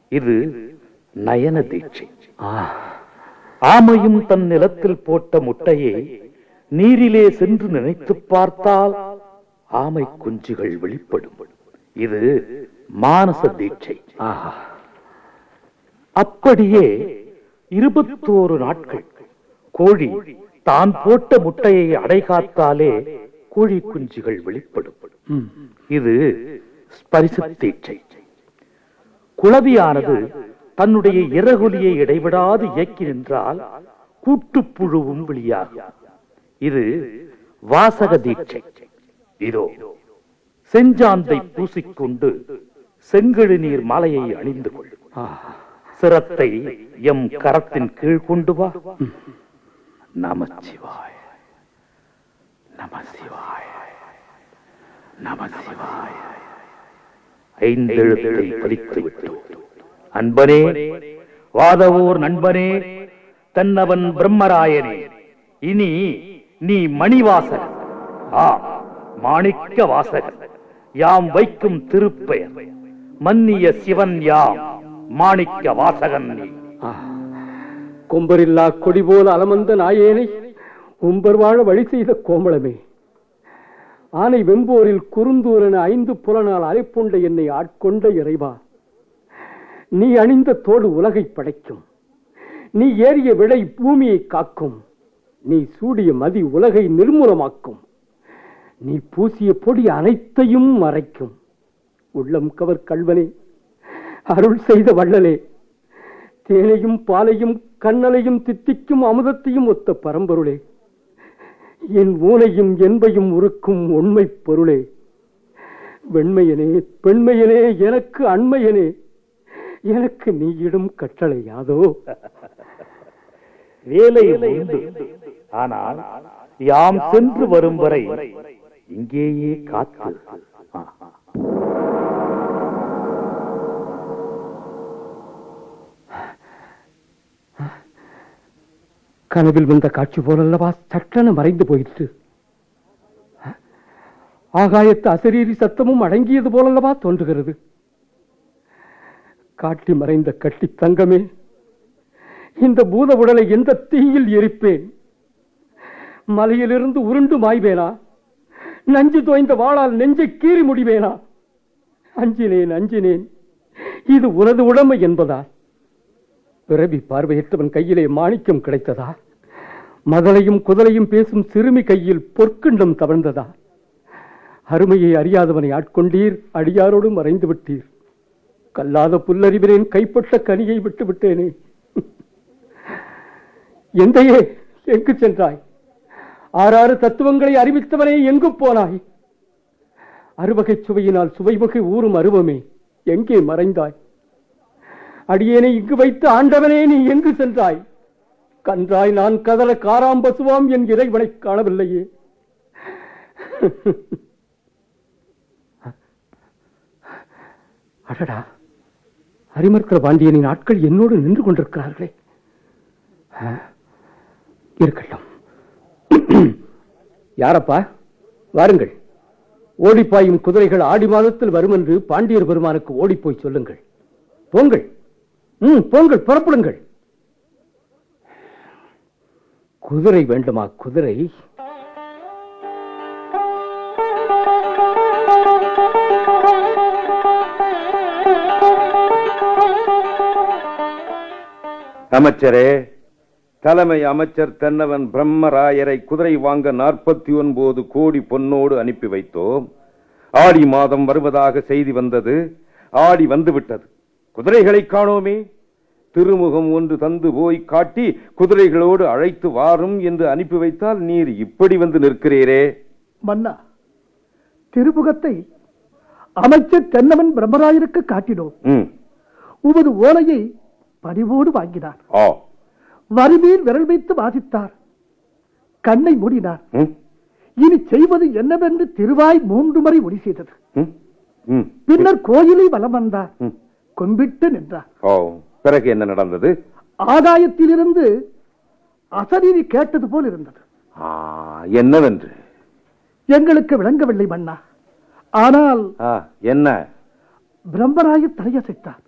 இது நயன தீட்சை ஆமையும் தன் நிலத்தில் போட்ட முட்டையை நீரிலே சென்று நினைத்துப் பார்த்தால் ஆமை குஞ்சுகள் வெளிப்படும் இது மானச தீட்சை அப்படியே இருபத்தோரு நாட்கள் கோழி தான் போட்ட முட்டையை அடைகாத்தாலே கோழி குஞ்சுகள் வெளிப்படும் இது ஸ்பரிச தீட்சை குளவியானது தன்னுடைய இறகுலியை இடைவிடாது இயக்கி நின்றால் கூட்டுப்புழுவும் வெளியாகும் இது வாசக தீட்சை இதோ செஞ்சாந்தை பூசிக்கொண்டு செங்கழு நீர் மாலையை அணிந்து கொள் சிரத்தை எம் கரத்தின் கீழ் கொண்டு வா நமச்சிவாய நமசிவாய நமசிவாய ஐந்தெழுத்தை பதித்து விட்டோம் அன்பனே வாதவோர் நண்பனே தன்னவன் பிரம்மராயனே இனி நீ மணிவாசகன் ஆ மாணிக்க வாசகன் யாம் வைக்கும் திருப்பெயர் மன்னிய சிவன் யாம் மாணிக்க வாசகன் நீ கொம்பரில்லா கொடி போல அலமந்த நாயேனை உம்பர் வாழ வழி செய்த கோமளமே ஆனை வெம்போரில் குறுந்தூரன ஐந்து புலனால் அலைப்புண்ட என்னை ஆட்கொண்ட இறைவா நீ அணிந்த தோடு உலகை படைக்கும் நீ ஏறிய விடை பூமியை காக்கும் நீ சூடிய மதி உலகை நிர்மூலமாக்கும் நீ பூசிய பொடி அனைத்தையும் மறைக்கும் உள்ளம் கவர் கல்வனே அருள் செய்த வள்ளலே தேனையும் பாலையும் கண்ணலையும் தித்திக்கும் அமுதத்தையும் ஒத்த பரம்பொருளே என் ஊனையும் என்பையும் உருக்கும் உண்மை பொருளே வெண்மையனே பெண்மையனே எனக்கு அண்மையனே எனக்கு நீயிடும் கட்டளை யாதோ வேலை உண்டு ஆனால் யாம் சென்று வரும் வரை இங்கேயே காத்து ஆ. கனவில் வந்த காட்சி போலல்லவா சட்டென மறைந்து போயிற்று ஆகாயத்து அசரீரி சத்தமும் அடங்கியது போலல்லவா தோன்றுகிறது காட்டி மறைந்த கட்டி தங்கமே இந்த பூத உடலை எந்த தீயில் எரிப்பேன் மலையிலிருந்து உருண்டு மாய்வேனா நஞ்சு தோய்ந்த வாளால் நெஞ்சை கீறி முடிவேனா அஞ்சினேன் அஞ்சினேன் இது உனது உடமை என்பதா பிறவி பார்வையற்றவன் கையிலே மாணிக்கம் கிடைத்ததா மதலையும் குதலையும் பேசும் சிறுமி கையில் பொற்கிண்டம் தவழ்ந்ததா அருமையை அறியாதவனை ஆட்கொண்டீர் அடியாரோடு மறைந்து விட்டீர் கல்லாத புல்லறிவினேன் கைப்பட்ட கனியை விட்டு விட்டேனே எந்தையே எங்கு சென்றாய் ஆறாறு தத்துவங்களை அறிவித்தவனே எங்கு போனாய் அறுவகை சுவையினால் சுவைவகை ஊறும் அருவமே எங்கே மறைந்தாய் அடியேனை இங்கு வைத்து ஆண்டவனே நீ எங்கு சென்றாய் கன்றாய் நான் கதற காராம்பசுவாம் என் இறைவனை காணவில்லையே அடடா ஹரிமர்க்கல பாண்டியனின் ஆட்கள் என்னோடு நின்று கொண்டிருக்கிறார்களே ஆ, இருக்கட்டும் யாரப்பா வாருங்கள் ஓடிப்பாயும் குதிரைகள் ஆடி மாதத்தில் வரும் என்று பாண்டியர் பெருமானுக்கு ஓடிப்போய் சொல்லுங்கள் போங்கள் ம் போங்கள் புறப்படுங்கள் குதிரை வேண்டுமா குதிரை அமைச்சரே தலைமை அமைச்சர் தென்னவன் பிரம்மராயரை குதிரை வாங்க நாற்பத்தி ஒன்பது கோடி பொன்னோடு அனுப்பி வைத்தோம் ஆடி மாதம் வருவதாக செய்தி வந்தது ஆடி வந்துவிட்டது குதிரைகளை காணோமே திருமுகம் ஒன்று தந்து போய் காட்டி குதிரைகளோடு அழைத்து வாரும் என்று அனுப்பி வைத்தால் நீர் இப்படி வந்து நிற்கிறீரே மன்னா திருமுகத்தை அமைச்சர் தென்னவன் பிரம்மராயருக்கு காட்டினோம் ம் உமது ஓலையை பரிவோடு வாங்கினார் ஆ வறுமையில் விரல் வைத்து வாசித்தார் கண்ணை மூடினார் ம் இனி செய்வது என்னவென்று திருவாய் மூன்று முறை ஒளி செய்தது ம் ம் பின்னர் கோயிலை வலம் வந்தார் ம். கொம்பிட்டு நின்றார் ஓ பிறகு என்ன நடந்தது ஆகாயத்திலிருந்து அசரீரி கேட்டது போல் இருந்தது ஆ, என்னவென்று எங்களுக்கு விளங்கவில்லை மன்னா ஆனால் ஆ, என்ன பிரம்மராய தலையசைத்தார்